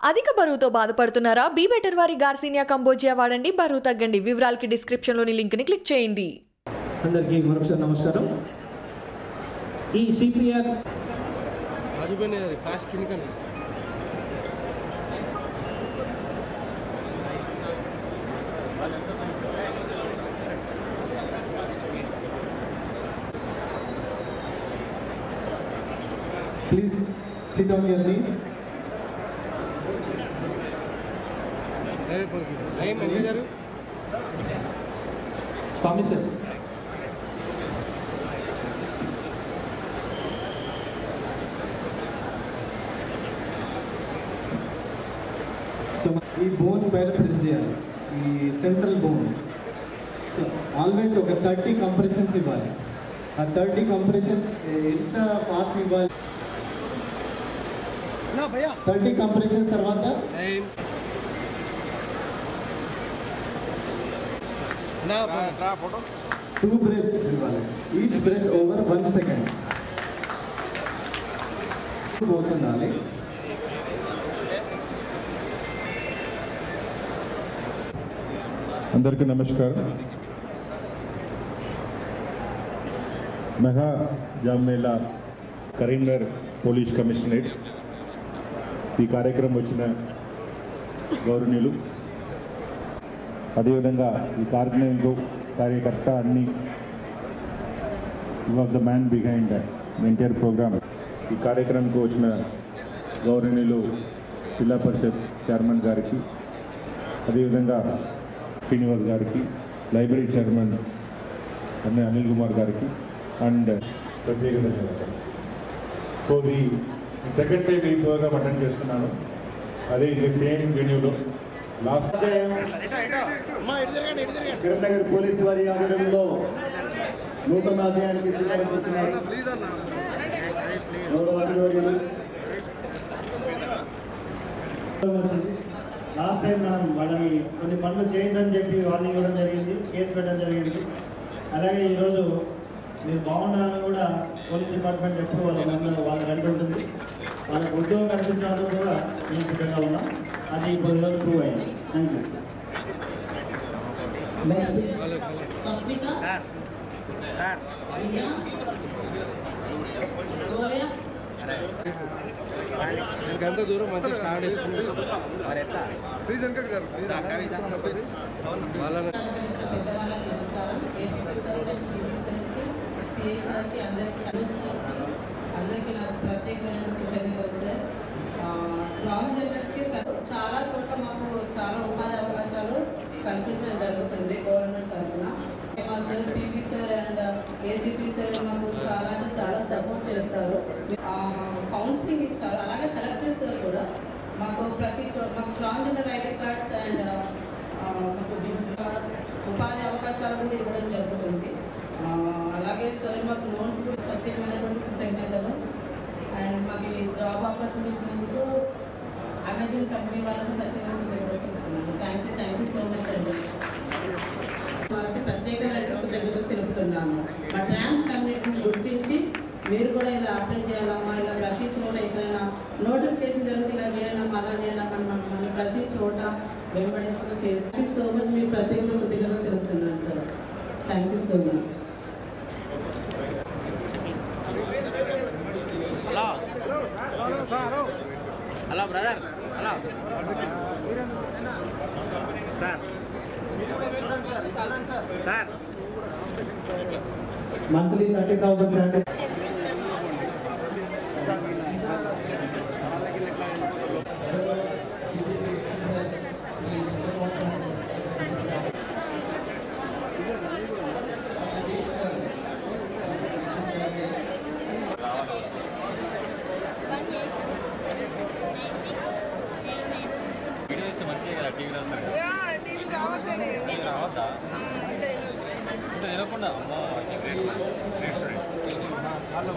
అధిక బరువుతో బాధపడుతున్నారా బీ బెటర్ వారి గార్సినియా కంబోజియా వాడండి బరువు తగ్గండి వివరాలకి డిస్క్రిప్షన్లోని లింక్ని క్లిక్ చేయండి అందరికీ మరొకసారి నమస్కారం ఈ సిపిఆర్ రాజుపోయినది ఫాస్ట్ కిందకని Please sit on your knees. ఏం మేనేజర్ స్వామి సార్ సో ఈ బోన్ పైన ప్రెస్ చేయాలి ఈ సెంట్రల్ బోన్ సో ఆల్వేస్ ఒక థర్టీ కంప్రెషన్స్ ఇవ్వాలి ఆ థర్టీ కంప్రెషన్స్ ఎంత ఫాస్ట్ ఇవ్వాలి నా భయ్యా థర్టీ కంప్రెషన్స్ తర్వాత ఏం నా రా ఫోటో టూ బ్రెత్స్ ఇవ్వాలి each breath over one second పోతుండాలి అందరికీ నమస్కారం మెగా జామ్మేళా కరీంనగర్ పోలీస్ కమిషనరేట్ ఈ కార్యక్రమం వచ్చిన గౌరవనీయులు అదేవిధంగా ఈ కార్యక్రమంలో కార్యకర్త అన్ని of the man behind entire programme ఈ కార్యక్రమంకి వచ్చిన గౌరవనీయులు జిల్లా పరిషత్ చైర్మన్ గారికి అదేవిధంగా శ్రీనివాస్ గారికి లైబ్రరీ చైర్మన్ అన్న అనిల్ కుమార్ గారికి అండ్ ప్రత్యేక ధన్యవాదాలు సో ది సెకండ్ టైం ఈ ప్రోగ్రామ్ అటెండ్ చేస్తున్నాను అదే ఇది సేమ్ వెన్యూలో లాస్ట్ కరీంనగర్ పోలీసు వారి ఆధ్వర్యంలో నూతన అధ్యాయానికి శ్రీకారం చుడుతున్నారు గౌరవ అధికారులు. లాస్ట్ టైం మనం వాళ్ళని కొన్ని పనులు చేయొద్దని చెప్పి వార్నింగ్ ఇవ్వడం జరిగింది కేసు పెట్టడం జరిగింది అలాగే ఈరోజు మీరు బాగుండాలని కూడా పోలీస్ డిపార్ట్మెంట్ ఎప్పుడు వాళ్ళ ముందు వాళ్ళకి అంటుంటుంది వాళ్ళకి ఉద్యోగం కల్పించాలని కూడా మేము సిద్ధంగా ఉన్నాం అది ఇప్పుడు ఈరోజు ప్రూవ్ అయింది thank you next Sabrina. Ria. Gloria. ఇంకంత దూరం మంచిగా స్టార్ట్ చేసుకుంటే వాళ్ళని పెద్దవాళ్ళకి నమస్కారం ఏసీపీ సార్ సిబి సార్కి సిఐ సార్కి అందరికీ కమిషన్ సార్కి అందరికీ నాకు ప్రత్యేకమైన కృతజ్ఞతలు సార్ ట్రాన్స్జెండర్స్కి చాలా చోట్ల మాకు చాలా ఉపాధి అవకాశాలు కల్పించడం జరుగుతుంది గవర్నమెంట్ తరఫున మా sir CP sir and ACP sir మాకు చాలా అంటే చాలా సపోర్ట్ చేస్తారు కౌన్సిలింగ్ ఇస్తారు అలాగే కలెక్టర్ సార్ కూడా మాకు ప్రతి చోట మాకు ట్రాన్స్జెండర్ ఐడి కార్డ్స్ అండ్ ఆ, మాకు డిజిటల్ ఉపాధి అవకాశాలు కూడా ఇవ్వడం జరుగుతుంది ఆ, అలాగే సార్ మాకు లోన్స్ కూడా ప్రత్యేకమైనటువంటి కృతజ్ఞతలు అండ్ మాకు ఈ జాబ్ ఆపర్చునిటీనందుకు అమెజాన్ కంపెనీ వాళ్ళకు ప్రత్యేకంగా కృతజ్ఞతలు thank you thank you so much అండి వారికి ప్రత్యేకమైన కృతజ్ఞతలు తెలుపుతున్నాము మా ట్రాన్స్ కమ్యూనిటీని గుర్తించి మీరు కూడా ఇలా అప్లై చేయాలమ్మా ఇలా ప్రతి చోట ఎక్కడైనా నోటిఫికేషన్ జరిగితే ఇలా చేయడం అలా చేయడం అని మనం మనం ప్రతి చోట వెంబడిస్తూ చేసి థ్యాంక్ యూ సో మచ్ మీరు ప్రత్యేక కృతజ్ఞతలు తెలుపుతున్నాను sir thank you so much hello brother hello sir sir monthly thirty thousand salary video ఇస్తే మంచిదే కదా టీవీలో వస్తారు టీవీ రావద్దా అంటే తినకుండా అమ్మో గ్రేట్ గ్రేట్ స్టూడెంట్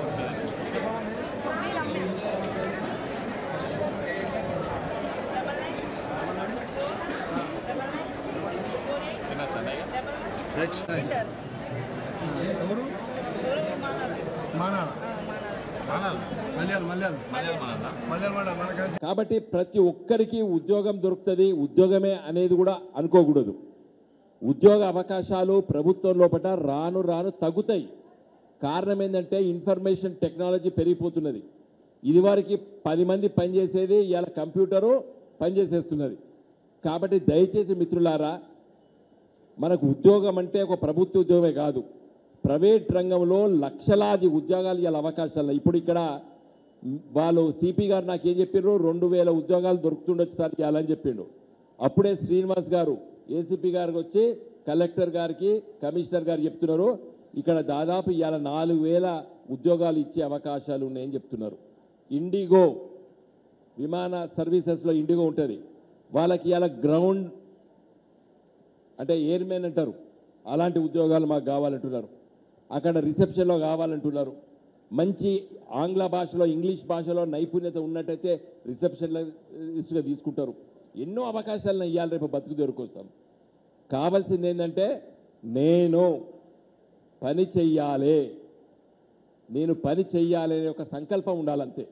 తినచ్చా అన్నయ్య ఎవరు మానాల మానాలి మళ్ళీ కాబట్టి ప్రతి ఒక్కరికి ఉద్యోగం దొరుకుతుంది ఉద్యోగమే అనేది కూడా అనుకోకూడదు ఉద్యోగ అవకాశాలు ప్రభుత్వం లోపల రాను రాను తగ్గుతాయి కారణం ఏంటంటే ఇన్ఫర్మేషన్ టెక్నాలజీ పెరిగిపోతున్నది ఇదివరకు పది మంది పనిచేసేది ఇవాళ కంప్యూటరు పనిచేసేస్తున్నది కాబట్టి దయచేసి మిత్రులారా మనకు ఉద్యోగం అంటే ఒక ప్రభుత్వ ఉద్యోగమే కాదు ప్రైవేట్ రంగంలో లక్షలాది ఉద్యోగాలు ఇవాళ అవకాశాలు ఉన్నాయి. ఇప్పుడు ఇక్కడ మ్, వాళ్ళు సిపి గారు నాకు ఏం చెప్పారు రెండు వేల ఉద్యోగాలు దొరుకుతుండొచ్చు సార్ ఇవ్వాలని చెప్పిండు అప్పుడే శ్రీనివాస్ గారు ఏసీపీ గారికి వచ్చి కలెక్టర్ గారికి కమిషనర్ గారు చెప్తున్నారు ఇక్కడ దాదాపు ఇవాళ నాలుగు వేల ఉద్యోగాలు ఇచ్చే అవకాశాలు ఉన్నాయని చెప్తున్నారు ఇండిగో విమాన సర్వీసెస్లో ఇండిగో ఉంటుంది వాళ్ళకి ఇవాళ గ్రౌండ్ అంటే ఎయిర్మెన్ అంటారు అలాంటి ఉద్యోగాలు మాకు కావాలంటున్నారు అక్కడ రిసెప్షన్లో కావాలంటున్నారు మంచి ఆంగ్ల భాషలో ఇంగ్లీష్ భాషలో నైపుణ్యత ఉన్నట్టయితే రిసెప్షనిస్ట్గా తీసుకుంటారు ఎన్నో అవకాశాలను ఇవ్వాలి రేపు బతుకు దొరికొస్తాం కావాల్సింది ఏంటంటే నేను పని చెయ్యాలి నేను పని చెయ్యాలి అనే ఒక సంకల్పం ఉండాలంతే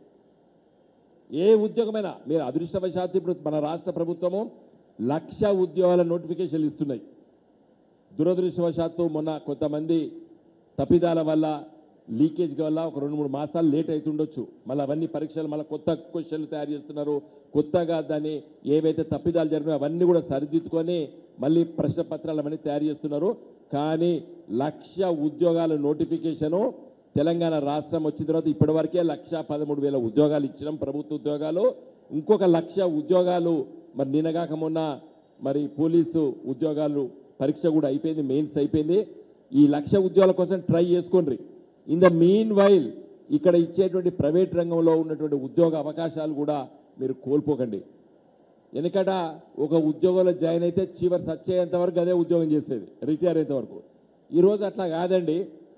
ఏ ఉద్యోగమైనా మీరు అదృష్టవశాత్తు ఇప్పుడు మన రాష్ట్ర ప్రభుత్వము లక్ష ఉద్యోగాల నోటిఫికేషన్లు ఇస్తున్నాయి దురదృష్టవశాత్తు మొన్న కొంతమంది తప్పిదాల వల్ల లీకేజ్ వల్ల ఒక రెండు మూడు మాసాలు లేట్ అవుతుండొచ్చు మళ్ళీ అవన్నీ పరీక్షలు మళ్ళీ కొత్త క్వశ్చన్లు తయారు చేస్తున్నారు కొత్తగా దాన్ని ఏవైతే తప్పిదాలు జరిగినాయో అవన్నీ కూడా సరిదిద్దుకొని మళ్ళీ ప్రశ్న పత్రాలు అవన్నీ తయారు చేస్తున్నారు కానీ లక్ష ఉద్యోగాల నోటిఫికేషను తెలంగాణ రాష్ట్రం వచ్చిన తర్వాత ఇప్పటివరకే లక్ష పదమూడు వేల ఉద్యోగాలు ఇచ్చినాం ప్రభుత్వ ఉద్యోగాలు ఇంకొక లక్ష ఉద్యోగాలు మరి నిన్నగాక మొన్న మరి పోలీసు ఉద్యోగాలు పరీక్ష కూడా అయిపోయింది మెయిన్స్ అయిపోయింది ఈ లక్ష ఉద్యోగాల కోసం ట్రై చేసుకోండి ఇన్ ద మీన్ వైల్ ఇక్కడ ఇచ్చేటువంటి ప్రైవేట్ రంగంలో ఉన్నటువంటి ఉద్యోగ అవకాశాలు కూడా మీరు కోల్పోకండి ఎందుకట ఒక ఉద్యోగంలో జాయిన్ అయితే చివరి సచ్చేంత వరకు అదే ఉద్యోగం చేసేది రిటైర్ అయ్యేంత వరకు ఈరోజు అట్లా కాదండి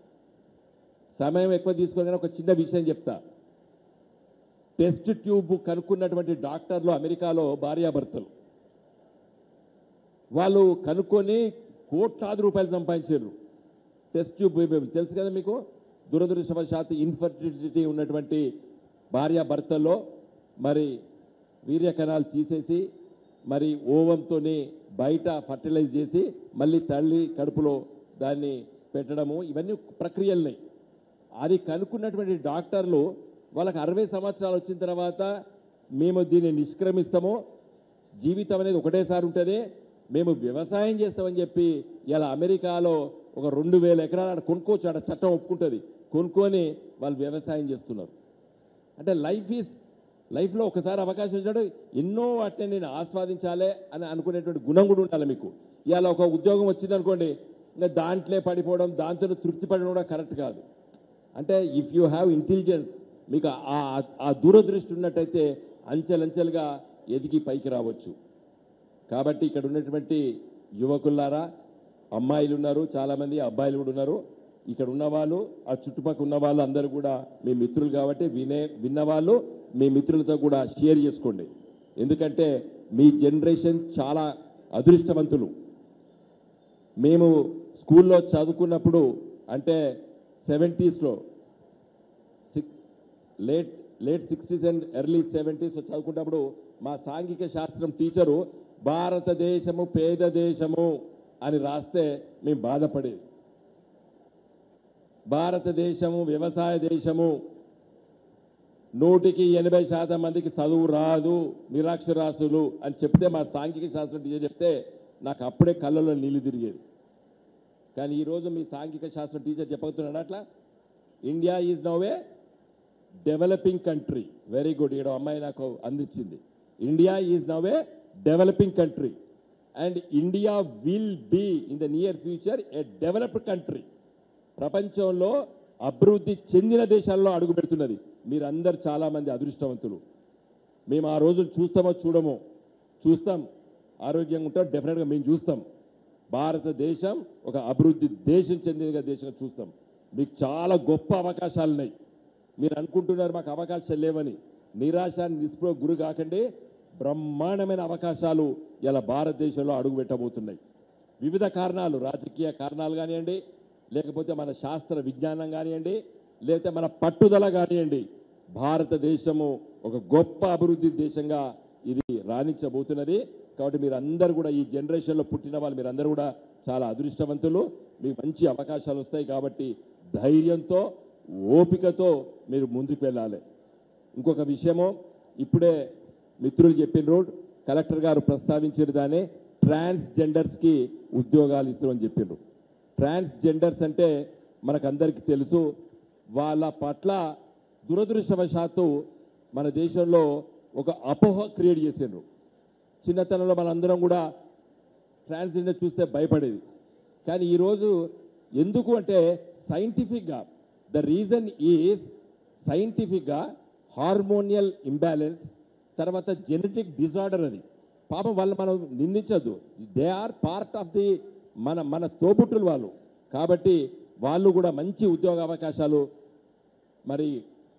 సమయం ఎక్కువ తీసుకొని ఒక చిన్న విషయం చెప్తా టెస్ట్ ట్యూబ్ కనుక్కున్నటువంటి డాక్టర్లు అమెరికాలో భార్యాభర్తలు వాళ్ళు కనుక్కొని కోట్లాది రూపాయలు సంపాదించారు టెస్ట్ ట్యూబ్ బేబీ తెలుసు కదా మీకు దురదృష్టవశాత్తు ఇన్ఫర్టిలిటీ ఉన్నటువంటి భార్యాభర్తల్లో మరి వీర్య కణాలు తీసేసి మరి ఓవంతో బయట ఫర్టిలైజ్ చేసి మళ్ళీ తల్లి కడుపులో దాన్ని పెట్టడము ఇవన్నీ ప్రక్రియలున్నాయి అది కనుక్కున్నటువంటి డాక్టర్లు వాళ్ళకి అరవై సంవత్సరాలు వచ్చిన తర్వాత మేము దీన్ని నిష్క్రమిస్తాము జీవితం అనేది ఒకటేసారి ఉంటుంది మేము వ్యవసాయం చేస్తామని చెప్పి ఇలా అమెరికాలో ఒక రెండు వేల ఎకరాలు ఆడ కొనుక్కోవచ్చు ఆడ చట్టం ఒప్పుకుంటుంది కొనుక్కొని వాళ్ళు వ్యవసాయం చేస్తున్నారు అంటే లైఫ్ ఈజ్ లైఫ్లో ఒకసారి అవకాశం ఇచ్చాడు ఎన్నో వాటిని నేను ఆస్వాదించాలి అని అనుకునేటువంటి గుణం కూడా ఉండాలి మీకు ఇవాళ ఒక ఉద్యోగం వచ్చిందనుకోండి ఇంకా దాంట్లో పడిపోవడం దాంతో తృప్తి పడడం కూడా కరెక్ట్ కాదు అంటే ఇఫ్ యూ హ్యావ్ ఇంటెలిజెన్స్ మీకు ఆ ఆ దూరదృష్టి ఉన్నట్టయితే అంచెలంచెలుగా ఎదిగి పైకి రావచ్చు కాబట్టి ఇక్కడ ఉన్నటువంటి యువకులారా అమ్మాయిలు ఉన్నారు చాలామంది అబ్బాయిలు కూడా ఉన్నారు ఇక్కడ ఉన్నవాళ్ళు ఆ చుట్టుపక్కల ఉన్న వాళ్ళు అందరూ కూడా మీ మిత్రులు కాబట్టి వినే విన్నవాళ్ళు మీ మిత్రులతో కూడా షేర్ చేసుకోండి ఎందుకంటే మీ జనరేషన్ చాలా అదృష్టవంతులు మేము స్కూల్లో చదువుకున్నప్పుడు అంటే సెవెంటీస్లో సిక్ late late sixties and early సెవెంటీస్లో చదువుకున్నప్పుడు మా సాంఘిక శాస్త్రం టీచరు భారతదేశము పేద దేశము అని రాస్తే మేము బాధపడేది భారతదేశము వ్యవసాయ దేశము నూటికి ఎనభై శాతం మందికి చదువు రాదు నిరాక్షరాస్యులు అని చెప్తే మా సాంఘిక శాస్త్రం టీచర్ చెప్తే నాకు అప్పుడే కళ్ళలో నీళ్లు తిరిగేది కానీ ఈరోజు మీ సాంఘిక శాస్త్రం టీచర్ చెప్పబోతున్నాడు అట్లా India is now a developing country very good ఇక్కడ అమ్మాయి నాకు అందించింది India is now a developing country and India will be in the near future a developed country ప్రపంచంలో అభివృద్ధి చెందిన దేశాల్లో అడుగు పెడుతున్నది మీరందరు చాలామంది అదృష్టవంతులు మేము ఆ రోజులు చూస్తామో చూడమో చూస్తాం ఆరోగ్యంగా ఉంటాం డెఫినెట్గా మేము చూస్తాం భారతదేశం ఒక అభివృద్ధి దేశం చెందినగా దేశంగా చూస్తాం మీకు చాలా గొప్ప అవకాశాలు ఉన్నాయి మీరు అనుకుంటున్నారు మాకు అవకాశాలు లేవని నిరాశ నిస్పృహ గురి కాకండి బ్రహ్మాండమైన అవకాశాలు ఇలా భారతదేశంలో అడుగు పెట్టబోతున్నాయి వివిధ కారణాలు రాజకీయ కారణాలు కానివ్వండి లేకపోతే మన శాస్త్ర విజ్ఞానం కానివ్వండి లేకపోతే మన పట్టుదల కానివ్వండి భారతదేశము ఒక గొప్ప అభివృద్ధి దేశంగా ఇది రాణించబోతున్నది కాబట్టి మీరు అందరూ కూడా ఈ జనరేషన్లో పుట్టిన వాళ్ళు మీరందరూ కూడా చాలా అదృష్టవంతులు మీకు మంచి అవకాశాలు వస్తాయి కాబట్టి ధైర్యంతో ఓపికతో మీరు ముందుకు వెళ్ళాలి ఇంకొక విషయము ఇప్పుడే మిత్రులు చెప్పిన కలెక్టర్ గారు ప్రస్తావించిన దానే ట్రాన్స్జెండర్స్కి ఉద్యోగాలు ఇస్తామని చెప్పిండ్రు ట్రాన్స్జెండర్స్ అంటే మనకందరికీ తెలుసు వాళ్ళ పట్ల దురదృష్టవశాత్తు మన దేశంలో ఒక అపోహ క్రియేట్ చేసిండ్రు చిన్నతనంలో మనందరం కూడా ట్రాన్స్జెండర్ చూస్తే భయపడేది కానీ ఈరోజు ఎందుకు అంటే సైంటిఫిక్గా ద రీజన్ ఈజ్ సైంటిఫిక్గా హార్మోనియల్ ఇంబ్యాలెన్స్ తర్వాత జెనెటిక్ డిజార్డర్ అది పాపం వాళ్ళు మనం నిందించద్దు they are part of the మన మన తోబుట్టులు వాళ్ళు కాబట్టి వాళ్ళు కూడా మంచి ఉద్యోగ అవకాశాలు మరి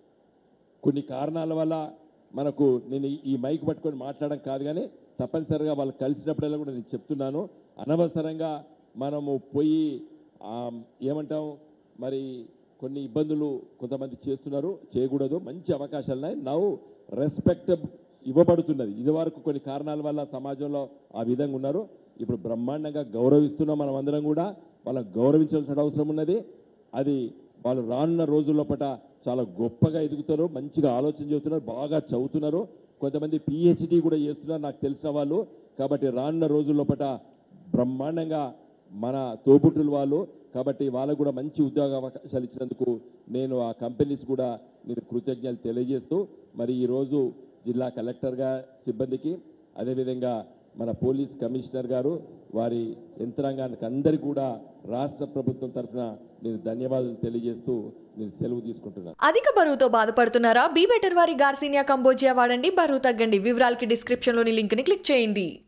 కొన్ని కారణాల వల్ల మనకు నేను ఈ- ఈ మైక్ పట్టుకొని మాట్లాడడం కాదు కానీ తప్పనిసరిగా వాళ్ళు కలిసినప్పుడల్లా కూడా నేను చెప్తున్నాను అనవసరంగా మనము పోయి ఆ, ఏమంటాం మరి కొన్ని ఇబ్బందులు కొంతమంది చేస్తున్నారు చేయకూడదు మంచి అవకాశాలు ఉన్నాయి నవ్వు రెస్పెక్ట్ ఇవ్వబడుతున్నది ఇదివరకు కొన్ని కారణాల వల్ల సమాజంలో ఆ విధంగా ఉన్నారు ఇప్పుడు బ్రహ్మాండంగా గౌరవిస్తున్నాం మనం అందరం కూడా వాళ్ళని గౌరవించాల్సిన అవసరం ఉన్నది అది వాళ్ళు రానున్న రోజుల్లో పట చాలా గొప్పగా ఎదుగుతారు మంచిగా ఆలోచన చెబుతున్నారు బాగా చదువుతున్నారు కొంతమంది పిహెచ్డి కూడా చేస్తున్నారు నాకు తెలిసిన వాళ్ళు కాబట్టి రానున్న రోజుల్లో పట బ్రహ్మాండంగా మన తోబుట్టుల వాళ్ళు కాబట్టి వాళ్ళకు కూడా మంచి ఉద్యోగ అవకాశాలు ఇచ్చినందుకు నేను ఆ కంపెనీస్ కూడా నేను కృతజ్ఞతలు తెలియజేస్తూ మరి ఈరోజు జిల్లా కలెక్టర్గా సిబ్బందికి అదేవిధంగా మన పోలీస్ కమిషనర్ గారు వారి యంత్రాంగానికి అందరికీ కూడా రాష్ట్ర ప్రభుత్వం తరఫున నేను ధన్యవాదాలు తెలియజేస్తూ నేను సెలవు తీసుకుంటున్నాను అధిక బరువుతో బాధపడుతున్నారా బీ బెటర్ వారి గార్సినియా కంబోజియా వాడండి బరువు తగ్గండి వివరాలకి డిస్క్రిప్షన్లోని లింక్ని క్లిక్ చేయండి